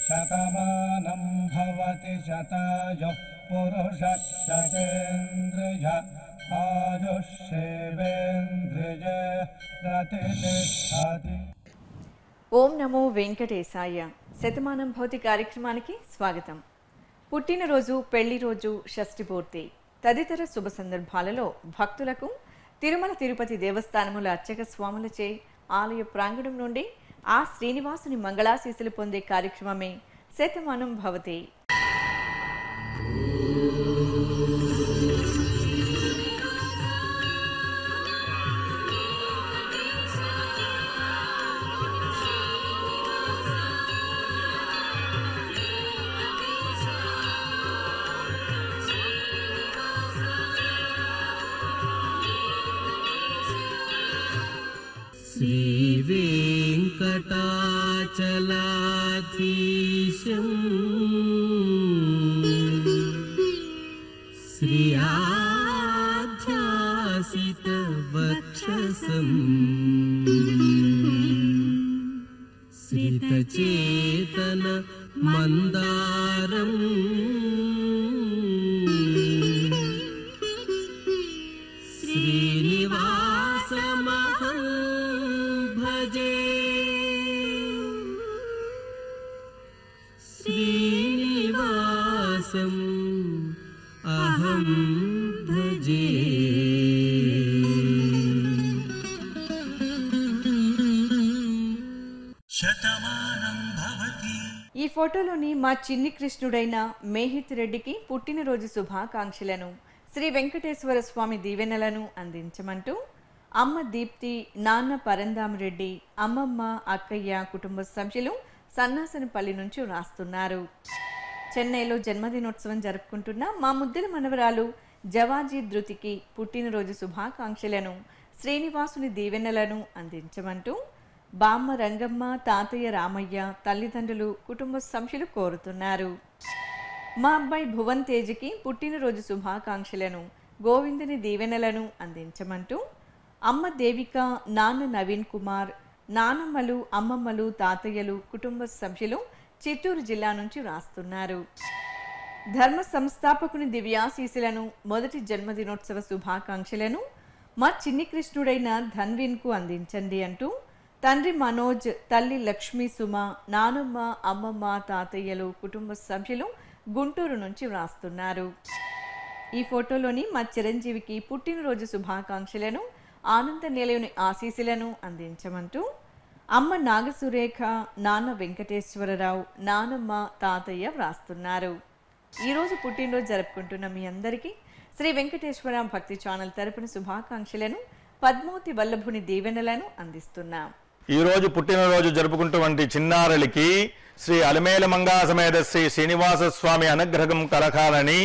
శతమానం భవతి శతాయు పురుష శతేంద్రియ ఆయుష్యేవేంద్రియ ప్రతిష్టతి ఓం నమో వెంకటేశాయ శతమానం భౌతి కార్యక్రమానికి స్వాగతం పుట్టినరోజు పెళ్లి రోజు షష్ఠి పూర్తి తదితర శుభ సందర్భాలలో భక్తులకు తిరుమల తిరుపతి దేవస్థానముల అర్చక స్వాములచే ఆలయ ప్రాంగణం నుండి ఆ శ్రీనివాసుని మంగళాశీసులు పొందే కార్యక్రమమే శతమానం భవతి श्रीवेङ्कटाचलाधीशम् श्रियाध्यासितवक्षसम् श्रितचेतन मन्दारम् श्रीनिवासमहं भजे श्रीनिवासम् अहं भजे ఈ ఫోటోలోని మా చిన్ని కృష్ణుడైన మేహిత్ రెడ్డికి పుట్టినరోజు శుభాకాంక్షలను శ్రీ వెంకటేశ్వర స్వామి దీవెనలను అందించమంటూ అమ్మ దీప్తి నాన్న పరందామరెడ్డి అమ్మమ్మ అక్కయ్య కుటుంబ సభ్యులు సన్నాసనపల్లి నుంచి రాస్తున్నారు చెన్నైలో జన్మదినోత్సవం జరుపుకుంటున్న మా ముద్దుల మనవరాలు జవాజీ ధృతికి పుట్టినరోజు శుభాకాంక్షలను శ్రీనివాసుని దీవెనలను అందించమంటూ బామ్మ రంగమ్మ తాతయ్య రామయ్య తల్లిదండ్రులు కుటుంబ సభ్యులు కోరుతున్నారు మా అబ్బాయి భువన్ తేజ్కి పుట్టినరోజు శుభాకాంక్షలను గోవిందుని దీవెనలను అందించమంటూ అమ్మ దేవిక నాన్న నవీన్ కుమార్ నానమ్మలు అమ్మమ్మలు తాతయ్యలు కుటుంబ సభ్యులు చిత్తూరు జిల్లా నుంచి రాస్తున్నారు ధర్మ సంస్థాపకుని దివ్యాశీసులను మొదటి జన్మదినోత్సవ శుభాకాంక్షలను మా చిన్ని కృష్ణుడైన ధన్విన్కు అందించండి అంటూ తండ్రి మనోజ్ తల్లి లక్ష్మీ సుమ నానమ్మ అమ్మమ్మ తాతయ్యలు కుటుంబ సభ్యులు గుంటూరు నుంచి వ్రాస్తున్నారు ఈ ఫోటోలోని మా చిరంజీవికి పుట్టినరోజు శుభాకాంక్షలను ఆనంద నిలయుని ఆశీస్సులను అందించమంటూ అమ్మ నాగసురేఖ నాన్న వెంకటేశ్వరరావు నానమ్మ తాతయ్య వ్రాస్తున్నారు ఈరోజు పుట్టినరోజు జరుపుకుంటున్న మీ అందరికీ శ్రీ వెంకటేశ్వర భక్తి ఛానల్ తరపున శుభాకాంక్షలను పద్మావతి వల్లభుని దీవెనలను అందిస్తున్నాం ఈ రోజు పుట్టినరోజు జరుపుకుంటున్నటువంటి చిన్నారులకి శ్రీ అలమేల మంగా సమేత శ్రీ శ్రీనివాస స్వామి అనుగ్రహం కలకాలని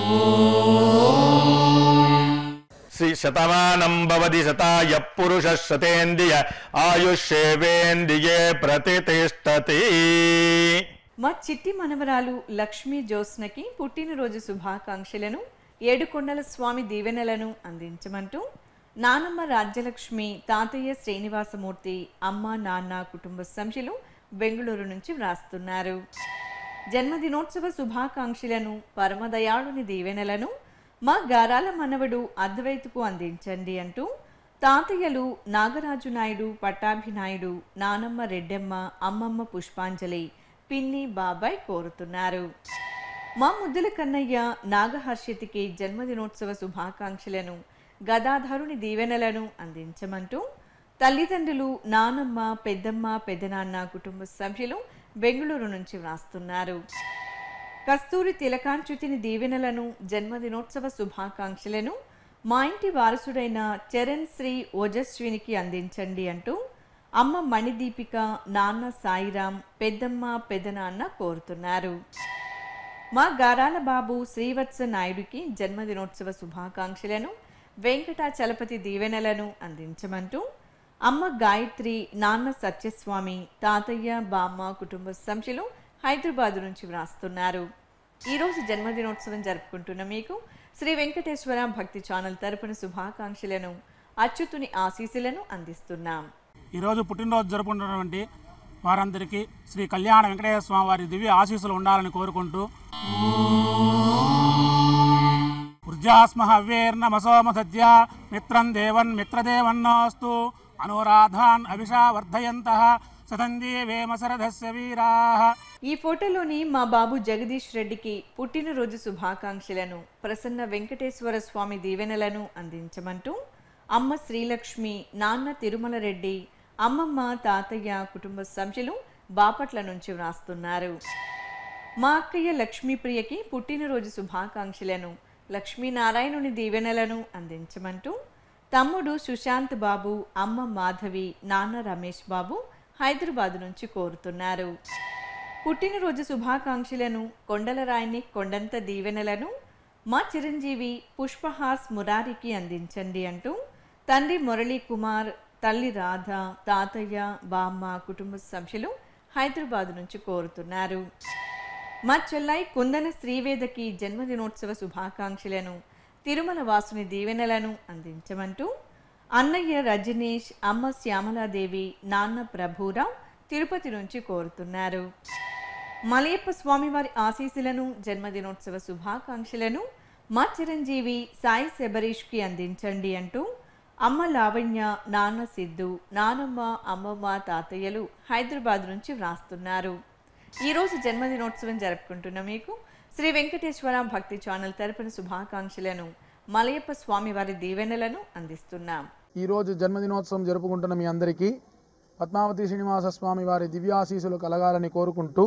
శ్రీ శతమానం భవతి శతాయ పురుష శతేంద్రియ ఆయుష్యేవేంద్రియే ప్రతిష్టతి మా చిట్టి మనవరాలు లక్ష్మీ జ్యోత్స్నకి పుట్టినరోజు శుభాకాంక్షలను ఏడుకొండల స్వామి దీవెనలను అందించమంటూ నానమ్మ రాజ్యలక్ష్మి తాతయ్య శ్రీనివాసమూర్తి అమ్మ నాన్న కుటుంబ సభ్యులు బెంగళూరు నుంచి వ్రాస్తున్నారు జన్మదినోత్సవ శుభాకాంక్షలను పరమదయాళుని దీవెనలను మా గారాల మనవడు అద్వైతుకు అందించండి అంటూ తాతయ్యలు నాగరాజు నాయుడు పట్టాభినాయుడు నానమ్మ రెడ్డమ్మ అమ్మమ్మ పుష్పాంజలి పిన్ని బాబాయ్ కోరుతున్నారు మా ముద్దుల కన్నయ్య నాగహర్షితికి జన్మదినోత్సవ శుభాకాంక్షలను గదాధరుని దీవెనలను అందించమంటూ తల్లిదండ్రులు నానమ్మ పెద్దమ్మ పెద్దనాన్న కుటుంబ సభ్యులు బెంగళూరు నుంచి వ్రాస్తున్నారు కస్తూరి తిలకాంచుతిని దీవెనలను జన్మదినోత్సవ శుభాకాంక్షలను మా ఇంటి వారసుడైన చరణ్ శ్రీ ఓజస్వినికి అందించండి అంటూ అమ్మ మణిదీపిక నాన్న సాయిరాం పెద్దమ్మ పెదనాన్న కోరుతున్నారు మా గారాల బాబు శ్రీవత్స నాయుడికి జన్మదినోత్సవ శుభాకాంక్షలను వెంకటాచలపతి దీవెనలను అందించమంటూ అమ్మ గాయత్రి నాన్న సత్యస్వామి తాతయ్య బామ్మ కుటుంబ సభ్యులు హైదరాబాద్ నుంచి వ్రాస్తున్నారు ఈరోజు జన్మదినోత్సవం జరుపుకుంటున్న మీకు శ్రీ వెంకటేశ్వర భక్తి ఛానల్ తరపున శుభాకాంక్షలను అచ్యుతుని ఆశీస్సులను అందిస్తున్నాం ఈరోజు పుట్టినరోజు జరుపుకుంటున్నటువంటి వారందరికీ శ్రీ కళ్యాణ వెంకటేశ్వర స్వామి వారి దివ్య ఆశీస్సులు ఉండాలని కోరుకుంటూ ఊర్జాస్మ హవ్యేర్నమసోమ సద్య మిత్రం దేవన్ మిత్రదేవన్నోస్తు అనురాధాన్ అభిషా వర్ధయంత సతందీవేమ శరథస్య వీరాः ఈ ఫోటోలోని మా బాబు జగదీష్ రెడ్డికి పుట్టినరోజు శుభాకాంక్షలను ప్రసన్న వెంకటేశ్వర స్వామి దీవెనలను అందించమంటూ అమ్మ శ్రీలక్ష్మి నాన్న తిరుమల రెడ్డి అమ్మమ్మ తాతయ్య కుటుంబ సభ్యులు బాపట్ల నుంచి వ్రాస్తున్నారు మా అక్కయ్య లక్ష్మీప్రియకి పుట్టినరోజు శుభాకాంక్షలను లక్ష్మీనారాయణుని దీవెనలను అందించమంటూ తమ్ముడు సుశాంత్ బాబు అమ్మ మాధవి నాన్న రమేష్ బాబు హైదరాబాద్ నుంచి కోరుతున్నారు పుట్టినరోజు శుభాకాంక్షలను కొండలరాయిని కొండంత దీవెనలను మా చిరంజీవి పుష్పహాస్ మురారికి అందించండి అంటూ తండ్రి మురళీ కుమార్ తల్లి రాధ తాతయ్య బామ్మ కుటుంబ సభ్యులు హైదరాబాద్ నుంచి కోరుతున్నారు మా చెల్లై కుందన శ్రీవేదకి జన్మదినోత్సవ శుభాకాంక్షలను తిరుమల వాసుని దీవెనలను అందించమంటూ అన్నయ్య రజనీష్ అమ్మ శ్యామలాదేవి నాన్న ప్రభూరావు తిరుపతి నుంచి కోరుతున్నారు మలయప్ప స్వామివారి ఆశీస్సులను జన్మదినోత్సవ శుభాకాంక్షలను మా చిరంజీవి సాయి శబరీష్కి అందించండి అంటూ అమ్మ లావణ్య నాన్న సిద్ధు నానమ్మ అమ్మమ్మ తాతయ్యలు హైదరాబాద్ నుంచి వ్రాస్తున్నారు ఈరోజు జన్మదినోత్సవం జరుపుకుంటున్న మీకు శ్రీ వెంకటేశ్వర భక్తి ఛానల్ తరపున శుభాకాంక్షలను మలయప్ప స్వామివారి దీవెనలను అందిస్తున్నాం ఈరోజు జన్మదినోత్సవం జరుపుకుంటున్న మీ అందరికీ పద్మావతి శ్రీనివాస స్వామి వారి దివ్యాశీసులు కలగాలని కోరుకుంటూ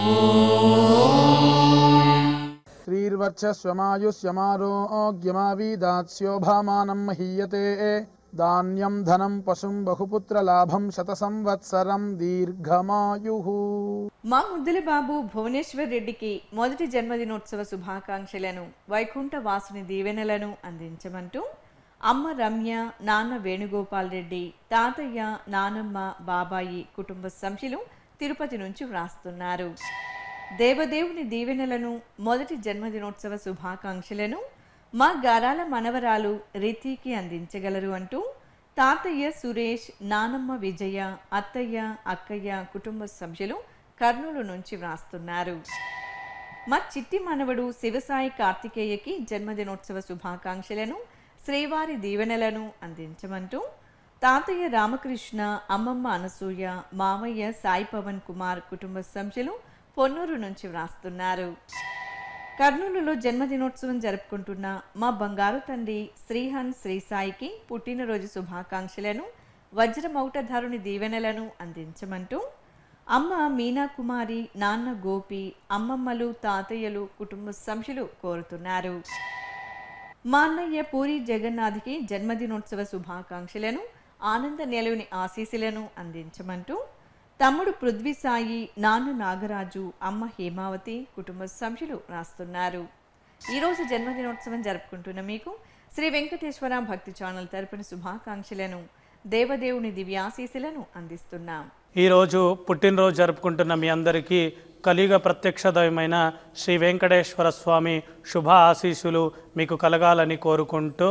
శ్రీర్వర్చస్వమాయుష్యమారోగ్యమావీదాస్యోభామానం మహీయతే ధాన్యం ధనం పశుం బహుపుత్ర లాభం శత సంవత్సరం దీర్ఘమాయు మా ముద్దుల బాబు భువనేశ్వర్ రెడ్డికి మొదటి జన్మదినోత్సవ శుభాకాంక్షలను వైకుంఠ వాసుని దీవెనలను అందించమంటూ అమ్మ రమ్య నాన్న వేణుగోపాల్ రెడ్డి తాతయ్య నానమ్మ బాబాయి కుటుంబ సభ్యులు తిరుపతి నుంచి వ్రాస్తున్నారు దేవదేవుని దీవెనలను మొదటి జన్మదినోత్సవ శుభాకాంక్షలను మా గారాల మనవరాలు రితికి అందించగలరు అంటూ తాతయ్య సురేష్ నానమ్మ విజయ అత్తయ్య అక్కయ్య కుటుంబ సభ్యులు కర్నూలు నుంచి వ్రాస్తున్నారు మా చిట్టి మనవడు శివసాయి కార్తికేయకి జన్మదినోత్సవ శుభాకాంక్షలను శ్రీవారి దీవెనలను అందించమంటూ తాతయ్య రామకృష్ణ అమ్మమ్మ అనసూయ మామయ్య సాయి పవన్ కుమార్ కుటుంబ సభ్యులు పొన్నూరు నుంచి వ్రాస్తున్నారు కర్నూలులో జన్మదినోత్సవం జరుపుకుంటున్న మా బంగారు తండ్రి శ్రీహన్ శ్రీసాయికి పుట్టినరోజు శుభాకాంక్షలను వజ్రమౌటధారుని దీవెనలను అందించమంటూ అమ్మ మీనా కుమారి నాన్న గోపి అమ్మమ్మలు తాతయ్యలు కుటుంబ సభ్యులు కోరుతున్నారు మా అన్నయ్య పూరి జగన్నాథ్కి జన్మదినోత్సవ శుభాకాంక్షలను ఆనంద నెలవుని ఆశీస్సులను అందించమంటూ తమ్ముడు పృథ్వీ సాయి నాన్న నాగరాజు అమ్మ హేమావతి కుటుంబ సభ్యులు రాస్తున్నారు ఈరోజు జన్మదినోత్సవం జరుపుకుంటున్న మీకు శ్రీ వెంకటేశ్వర భక్తి ఛానల్ తరపున శుభాకాంక్షలను దేవదేవుని దివ్యాశీస్సులను అందిస్తున్నాం ఈరోజు పుట్టినరోజు జరుపుకుంటున్న మీ అందరికీ కలియుగ ప్రత్యక్ష దైవమైన శ్రీ వెంకటేశ్వర స్వామి శుభ ఆశీస్సులు మీకు కలగాలని కోరుకుంటూ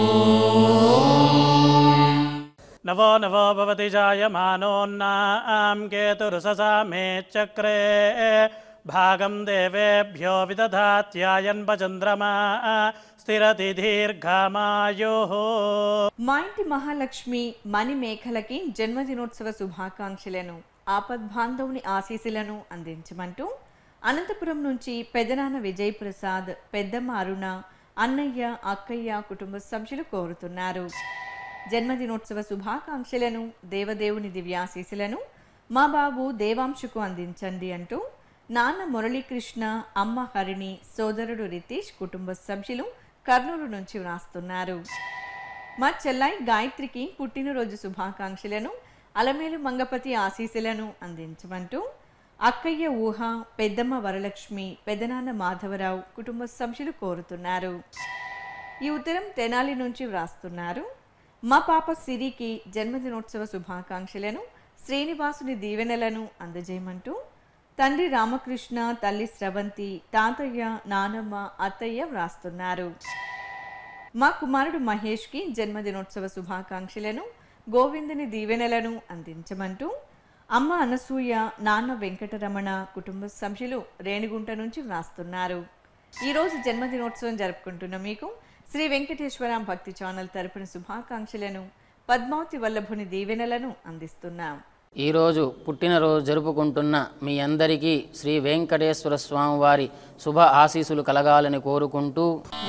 నవో నవో భవతి జాయమానోన్నాం కేతురుససా మే చక్రే భాగం దేవేభ్యో విదధాత్యాయన్ భచంద్రమా స్థిరతి దీర్ఘమాయో మా ఇంటి మహాలక్ష్మి మణి మేఖలకి జన్మదినోత్సవ శుభాకాంక్షలను ఆపద్బాంధవుని ఆశీస్సులను అందించమంటూ అనంతపురం నుంచి పెదనాన్న విజయ్ ప్రసాద్ పెద్దమ్మ అరుణ అన్నయ్య అక్కయ్య కుటుంబ సభ్యులు కోరుతున్నారు జన్మదినోత్సవ శుభాకాంక్షలను దేవదేవుని దివ్యాశీస్సులను మా బాబు దేవాంశుకు అందించండి అంటూ నాన్న మురళీకృష్ణ అమ్మ హరిణి సోదరుడు రితీష్ కుటుంబ సభ్యులు కర్నూలు నుంచి వ్రాస్తున్నారు మా చెల్లాయి గాయత్రికి పుట్టినరోజు శుభాకాంక్షలను అలమేలు మంగపతి ఆశీస్సులను అందించమంటూ అక్కయ్య ఊహ పెద్దమ్మ వరలక్ష్మి పెదనాన్న మాధవరావు కుటుంబ సభ్యులు కోరుతున్నారు ఈ ఉత్తరం తెనాలి నుంచి వ్రాస్తున్నారు మా పాప సిరికి జన్మదినోత్సవ శుభాకాంక్షలను శ్రీనివాసుని దీవెనలను అందజేయమంటూ తండ్రి రామకృష్ణ తల్లి స్రవంతి తాతయ్య నానమ్మ అత్తయ్య వ్రాస్తున్నారు మా కుమారుడు మహేష్కి జన్మదినోత్సవ శుభాకాంక్షలను గోవిందుని దీవెనలను అందించమంటూ అమ్మ అనసూయ నాన్న వెంకటరమణ కుటుంబ సభ్యులు రేణిగుంట నుంచి వ్రాస్తున్నారు ఈరోజు జన్మదినోత్సవం జరుపుకుంటున్న మీకు శ్రీ వెంకటేశ్వర భక్తి ఛానల్ తరపున శుభాకాంక్షలను పద్మావతి వల్లభుని దీవెనలను అందిస్తున్నాం ఈరోజు పుట్టినరోజు జరుపుకుంటున్న మీ అందరికీ శ్రీ వెంకటేశ్వర స్వామి వారి శుభ ఆశీస్సులు కలగాలని కోరుకుంటూ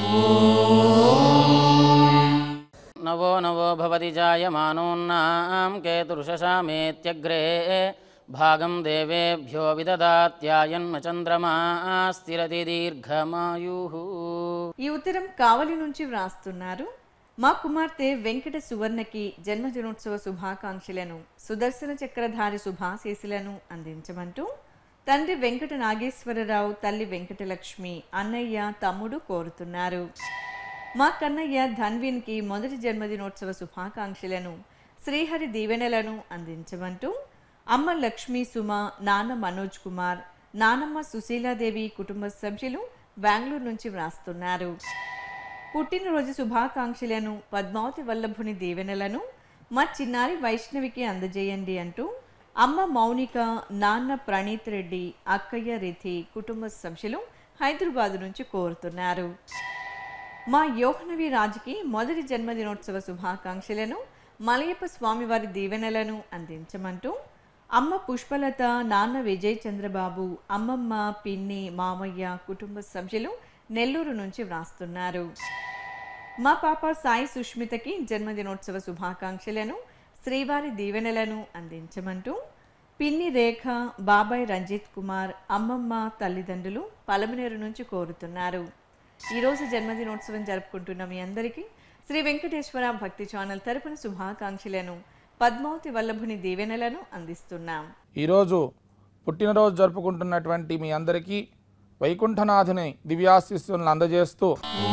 నవో నవో భవతి జాయమానోన్నాం కేతుర్షశామేత్యగ్రే భాగం దేవేభ్యో విదదాత్యాయన్మ చంద్రమా స్థిరతి దీర్ఘమాయు ఈ ఉత్తరం కావలి నుంచి వ్రాస్తున్నారు మా కుమార్తె వెంకట సువర్ణకి జన్మదినోత్సవ శుభాకాంక్షలను సుదర్శన చక్రధారి శుభాశీసులను అందించమంటూ తండ్రి వెంకట నాగేశ్వరరావు తల్లి వెంకటలక్ష్మి అన్నయ్య తమ్ముడు కోరుతున్నారు మా కన్నయ్య ధన్విన్కి మొదటి జన్మదినోత్సవ శుభాకాంక్షలను శ్రీహరి దీవెనలను అందించమంటూ అమ్మ లక్ష్మీ సుమ నాన్న మనోజ్ కుమార్ నానమ్మ సుశీలాదేవి కుటుంబ సభ్యులు బెంగళూరు నుంచి వ్రాస్తున్నారు పుట్టినరోజు శుభాకాంక్షలను పద్మావతి వల్లభుని దీవెనలను మా చిన్నారి వైష్ణవికి అందజేయండి అంటూ అమ్మ మౌనిక నాన్న ప్రణీత్ రెడ్డి అక్కయ్య రిథి కుటుంబ సభ్యులు హైదరాబాద్ నుంచి కోరుతున్నారు మా యోహనవి రాజుకి మొదటి జన్మదినోత్సవ శుభాకాంక్షలను మలయప్ప స్వామివారి దీవెనలను అందించమంటూ అమ్మ పుష్పలత నాన్న విజయ్ చంద్రబాబు అమ్మమ్మ పిన్ని మామయ్య కుటుంబ సభ్యులు నెల్లూరు నుంచి వ్రాస్తున్నారు మా పాప సాయి సుష్మితకి జన్మదినోత్సవ శుభాకాంక్షలను శ్రీవారి దీవెనలను అందించమంటూ పిన్ని రేఖ బాబాయ్ రంజిత్ కుమార్ అమ్మమ్మ తల్లిదండ్రులు పలమనేరు నుంచి కోరుతున్నారు ఈరోజు జన్మదినోత్సవం జరుపుకుంటున్న మీ అందరికీ శ్రీ వెంకటేశ్వర భక్తి ఛానల్ తరపున శుభాకాంక్షలను పద్మావతి వల్లభుని దీవెనలను అందిస్తున్నాం ఈరోజు పుట్టినరోజు జరుపుకుంటున్నటువంటి మీ అందరికీ వైకుంఠనాథుని దివ్యాశిస్సులను అందజేస్తూ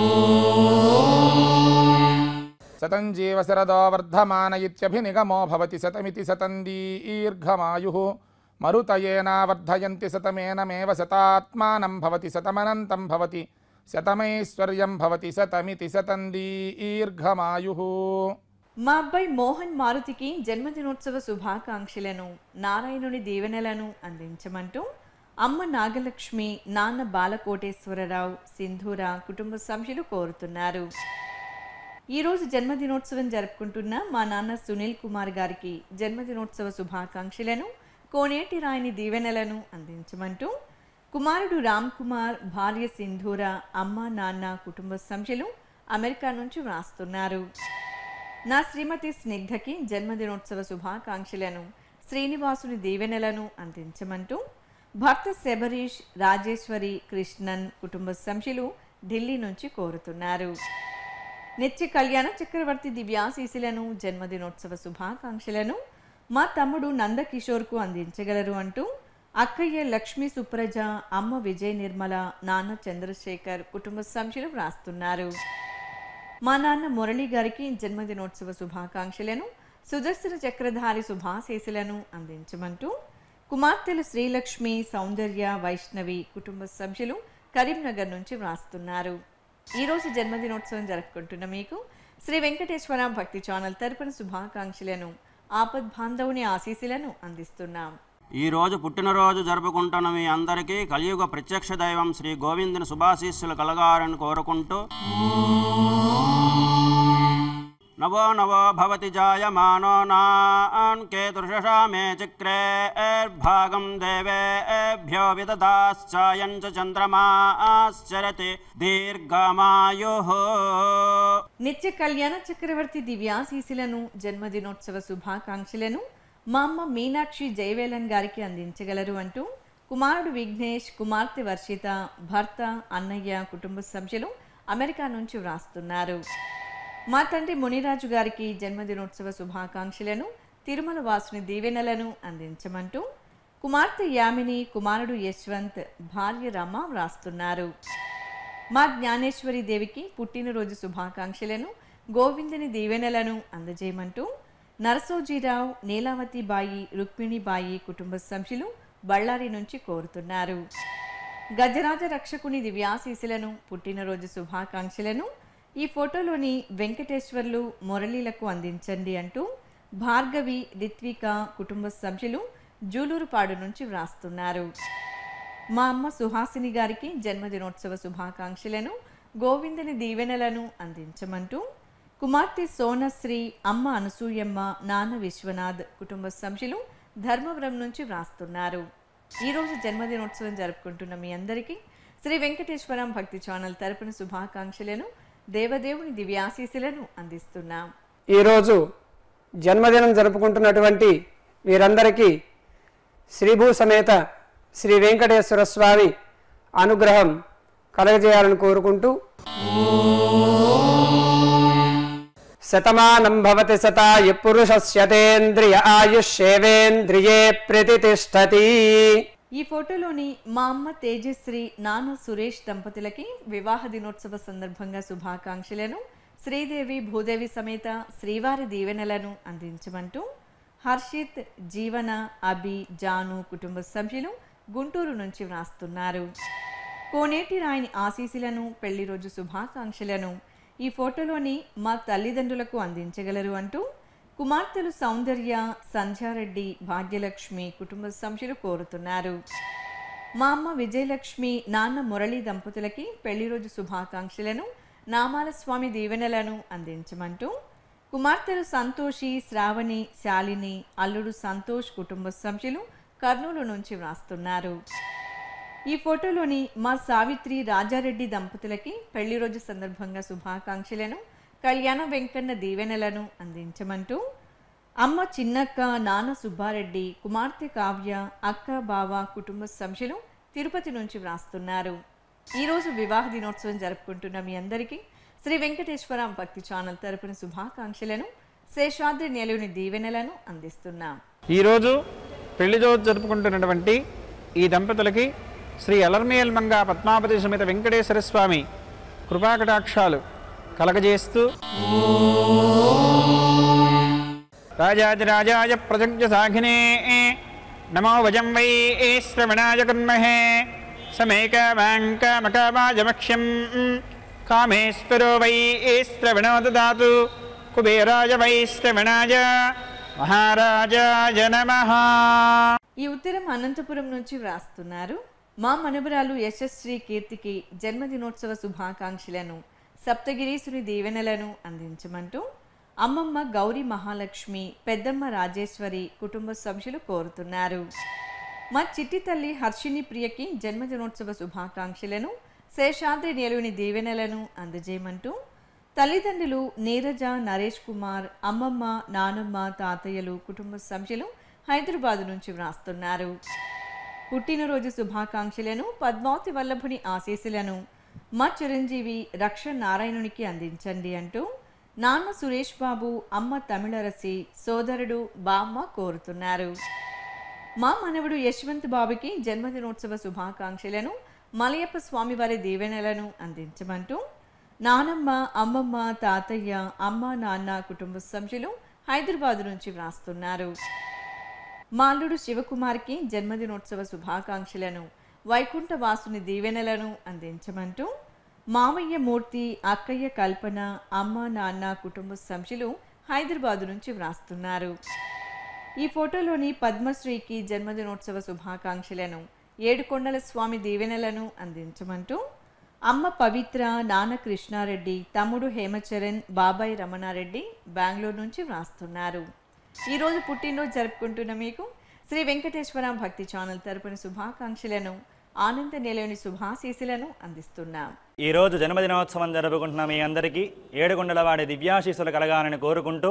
శతం జీవ శరదో వర్ధమాన ఇత్యభినిగమో భవతి శతమితి శతం దీర్ఘమాయు మరుతయేనా వర్ధయంతి శతమేనమేవ శతాత్మానం భవతి శతమనంతం భవతి శతమైశ్వర్యం భవతి శతమితి శతం దీర్ఘమాయు మా అబ్బాయి మోహన్ మారుతికి జన్మదినోత్సవ శుభాకాంక్షలను నారాయణుని దీవెనలను అందించమంటూ అమ్మ నాగలక్ష్మి నాన్న బాలకోటేశ్వరరావు సింధూర కుటుంబ సభ్యులు కోరుతున్నారు ఈరోజు జన్మదినోత్సవం జరుపుకుంటున్న మా నాన్న సునీల్ కుమార్ గారికి జన్మదినోత్సవ శుభాకాంక్షలను కోనేటి రాయిని దీవెనలను అందించమంటూ కుమారుడు రామ్ కుమార్ భార్య సింధూర అమ్మ నాన్న కుటుంబ సభ్యులు అమెరికా నుంచి వ్రాస్తున్నారు నా శ్రీమతి స్నిగ్ధకి జన్మదినోత్సవ శుభాకాంక్షలను శ్రీనివాసుని దీవెనలను అందించమంటూ భర్త శబరీష్ రాజేశ్వరి కృష్ణన్ కుటుంబ సభ్యులు ఢిల్లీ నుంచి కోరుతున్నారు నిత్య కళ్యాణ చక్రవర్తి దివ్యాశీసులను జన్మదినోత్సవ శుభాకాంక్షలను మా తమ్ముడు నందకిషోర్కు అందించగలరు అంటూ అక్కయ్య లక్ష్మీ సుప్రజ అమ్మ విజయ్ నిర్మల నాన్న చంద్రశేఖర్ కుటుంబ సభ్యులు వ్రాస్తున్నారు మా నాన్న మురళి గారికి జన్మదినోత్సవ శుభాకాంక్షలను సుదర్శన చక్రధారి శుభాశీసులను అందించమంటూ కుమార్తెలు శ్రీలక్ష్మి సౌందర్య వైష్ణవి కుటుంబ సభ్యులు కరీంనగర్ నుంచి వ్రాస్తున్నారు ఈరోజు జన్మదినోత్సవం జరుపుకుంటున్న మీకు శ్రీ వెంకటేశ్వర భక్తి ఛానల్ తరపున శుభాకాంక్షలను ఆపద్ బాంధవుని ఆశీస్సులను అందిస్తున్నాం ఈ రోజు పుట్టినరోజు జరుపుకుంటున్న మీ అందరికీ కలియుగ ప్రత్యక్ష దైవం శ్రీ గోవిందుని శుభాశీస్సులు కలగాలని కోరుకుంటూ నవో నవో భవతి జాయమానో నాన్ కేతుర్షశామే చక్రేర్భాగం దేవేభ్యో విదదాశ్చాయం చ చంద్రమాశ్చరతి దీర్ఘమాయు నిత్య కళ్యాణ చక్రవర్తి దివ్యాశీసులను జన్మదినోత్సవ శుభాకాంక్షలను మా అమ్మ మీనాక్షి జయవేలన్ గారికి అందించగలరు అంటూ కుమారుడు విఘ్నేష్ కుమార్తె వర్షిత భర్త అన్నయ్య కుటుంబ సభ్యులు అమెరికా నుంచి వ్రాస్తున్నారు మా తండ్రి మునిరాజు గారికి జన్మదినోత్సవ శుభాకాంక్షలను తిరుమల వాసుని దీవెనలను అందించమంటూ కుమార్తె యామిని కుమారుడు యశ్వంత్ భార్య రమ వ్రాస్తున్నారు మా జ్ఞానేశ్వరి దేవికి పుట్టినరోజు శుభాకాంక్షలను గోవిందుని దీవెనలను అందజేయమంటూ నరసోజీరావు నీలావతి బాయి రుక్మిణిబాయి కుటుంబ సభ్యులు బళ్ళారి నుంచి కోరుతున్నారు గజరాజ రక్షకుని దివ్యాశీసులను పుట్టినరోజు శుభాకాంక్షలను ఈ ఫోటోలోని వెంకటేశ్వర్లు మురళీలకు అందించండి అంటూ భార్గవి రిత్విక కుటుంబ సభ్యులు జూలూరుపాడు నుంచి వ్రాస్తున్నారు మా అమ్మ సుహాసిని గారికి జన్మదినోత్సవ శుభాకాంక్షలను గోవిందుని దీవెనలను అందించమంటూ కుమార్తె సోనశ్రీ అమ్మ అనసూయమ్మ నాన్న విశ్వనాథ్ కుటుంబ సభ్యులు ధర్మవరం నుంచి వ్రాస్తున్నారు ఈరోజు జన్మదినోత్సవం జరుపుకుంటున్న మీ అందరికీ శ్రీ వెంకటేశ్వరం భక్తి ఛానల్ తరపున శుభాకాంక్షలను దేవదేవుని దివ్యాశీస్సులను అందిస్తున్నాం ఈరోజు జన్మదినం జరుపుకుంటున్నటువంటి వీరందరికీ శ్రీభూ సమేత శ్రీ వెంకటేశ్వర స్వామి అనుగ్రహం కలగజేయాలని కోరుకుంటూ శతమానం భవతి శతాయు పురుషస్యతేంద్రియ ఆయుష్యేవేంద్రియే ప్రతిష్టతి ఈ ఫోటోలోని మా అమ్మ తేజశ్రీ నాన్న సురేష్ దంపతులకి వివాహ దినోత్సవ సందర్భంగా శుభాకాంక్షలను శ్రీదేవి భూదేవి సమేత శ్రీవారి దీవెనలను అందించమంటూ హర్షిత్ జీవన అభి జాను కుటుంబ సభ్యులు గుంటూరు నుంచి వ్రాస్తున్నారు కోనేటి రాయని ఆశీస్సులను పెళ్లి రోజు శుభాకాంక్షలను ఈ ఫోటోలోని మా తల్లిదండ్రులకు అందించగలరు అంటూ కుమార్తెలు సౌందర్య సంధ్యారెడ్డి భాగ్యలక్ష్మి కుటుంబ సభ్యులు కోరుతున్నారు మా అమ్మ విజయలక్ష్మి నాన్న మురళి దంపతులకి పెళ్లి రోజు శుభాకాంక్షలను నామాల స్వామి దీవెనలను అందించమంటూ కుమార్తెలు సంతోషి శ్రావణి శాలిని అల్లుడు సంతోష్ కుటుంబ సభ్యులు కర్నూలు నుంచి వ్రాస్తున్నారు ఈ ఫోటోలోని మా సావిత్రి రాజారెడ్డి దంపతులకి పెళ్లి రోజు సందర్భంగా శుభాకాంక్షలను కళ్యాణ వెంకన్న దీవెనలను అందించమంటూ అమ్మ చిన్నక్క నాన్న సుబ్బారెడ్డి కుమార్తె కావ్య అక్క బావ కుటుంబ సభ్యులు తిరుపతి నుంచి వ్రాస్తున్నారు ఈరోజు వివాహ దినోత్సవం జరుపుకుంటున్న మీ అందరికీ శ్రీ వెంకటేశ్వర భక్తి ఛానల్ తరపున శుభాకాంక్షలను శేషాద్రి నెలవుని దీవెనలను అందిస్తున్నాం ఈరోజు పెళ్లి రోజు జరుపుకుంటున్నటువంటి ఈ దంపతులకి శ్రీ అలర్మేల్ మంగా పద్మావతి సమేత వెంకటేశ్వర స్వామి కృపాకటాక్షాలు కలగజేస్తూ రాజాదిరాజాయ ప్రజజ్ఞ సాఘినే నమో వజం వై శ్రవణాయ కన్మహే సమేకమాంకమకమాజమక్ష్యం కామేశ్వరో వై శ్రవణో దదాతు కుబేరాయ వై శ్రవణాయ మహారాజాయ నమః ఈ ఉత్తరం అనంతపురం నుంచి వ్రాస్తున్నారు మా మనవరాలు యశస్శ్రీ కీర్తికి జన్మదినోత్సవ శుభాకాంక్షలను సప్తగిరీసుని దీవెనలను అందించమంటూ అమ్మమ్మ గౌరీ మహాలక్ష్మి పెద్దమ్మ రాజేశ్వరి కుటుంబ సభ్యులు కోరుతున్నారు మా చిట్టి తల్లి హర్షిని ప్రియకి జన్మదినోత్సవ శుభాకాంక్షలను శేషాద్రి నిలువుని దీవెనలను అందజేయమంటూ తల్లిదండ్రులు నీరజ నరేష్ కుమార్ అమ్మమ్మ నానమ్మ తాతయ్యలు కుటుంబ సభ్యులు హైదరాబాద్ నుంచి వ్రాస్తున్నారు పుట్టినరోజు శుభాకాంక్షలను పద్మావతి వల్లభుని ఆశీస్సులను మా చిరంజీవి రక్ష నారాయణునికి అందించండి అంటూ నాన్న సురేష్ బాబు అమ్మ తమిళరసి సోదరుడు బామ్మ కోరుతున్నారు మా మనవడు యశ్వంత్ బాబుకి జన్మదినోత్సవ శుభాకాంక్షలను మలయప్ప స్వామివారి దీవెనలను అందించమంటూ నానమ్మ అమ్మమ్మ తాతయ్య అమ్మ నాన్న కుటుంబ సభ్యులు హైదరాబాద్ నుంచి వ్రాస్తున్నారు మా అల్లుడు శివకుమార్కి జన్మదినోత్సవ శుభాకాంక్షలను వైకుంఠ వాసుని దీవెనలను అందించమంటూ మామయ్య మూర్తి అక్కయ్య కల్పన అమ్మ నాన్న కుటుంబ సభ్యులు హైదరాబాద్ నుంచి వ్రాస్తున్నారు ఈ ఫోటోలోని పద్మశ్రీకి జన్మదినోత్సవ శుభాకాంక్షలను ఏడుకొండల స్వామి దీవెనలను అందించమంటూ అమ్మ పవిత్ర నాన్న కృష్ణారెడ్డి తమ్ముడు హేమచరణ్ బాబాయ్ రమణారెడ్డి బెంగళూరు నుంచి వ్రాస్తున్నారు ఈరోజు పుట్టినరోజు జరుపుకుంటున్న మీకు శ్రీ వెంకటేశ్వర భక్తి ఛానల్ తరపున శుభాకాంక్షలను ఆనంద నిలయని శుభాశీసులను అందిస్తున్నాం ఈరోజు జన్మదినోత్సవం జరుపుకుంటున్న మీ అందరికీ ఏడుగుండలవాడి దివ్యాశీస్సులు కలగాలని కోరుకుంటూ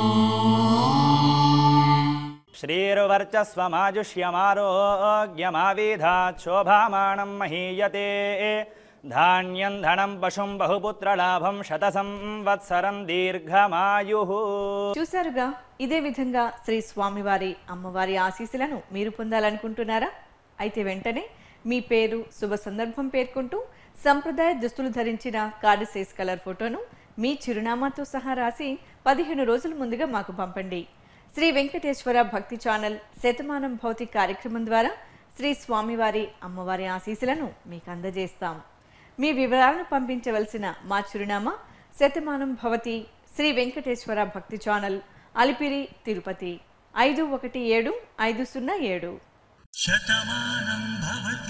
శ్రీరువర్చస్వమాజుష్యమారోగ్యమావిధాత్ శోభామానం మహీయతే ధాన్యం ధనం పశుం బహుపుత్రలాభం శత సంవత్సరం దీర్ఘమాయు చూశారుగా ఇదే విధంగా శ్రీ స్వామివారి అమ్మవారి ఆశీస్సులను మీరు పొందాలనుకుంటున్నారా అయితే వెంటనే మీ పేరు శుభ సందర్భం పేర్కొంటూ సంప్రదాయ దుస్తులు ధరించిన కార్డు సైజ్ కలర్ ఫోటోను మీ చిరునామాతో సహా రాసి పదిహేను రోజుల ముందుగా మాకు పంపండి శ్రీ వెంకటేశ్వర భక్తి ఛానల్ శతమానం భౌతిక కార్యక్రమం ద్వారా శ్రీ స్వామివారి అమ్మవారి ఆశీస్సులను మీకు అందజేస్తాం మీ వివరాలను పంపించవలసిన మా చిరునామా శతమానం భవతి శ్రీ వెంకటేశ్వర భక్తి ఛానల్ అలిపిరి తిరుపతి ఐదు ఒకటి ఏడు ఐదు సున్నా ఏడు శతమానం భవతి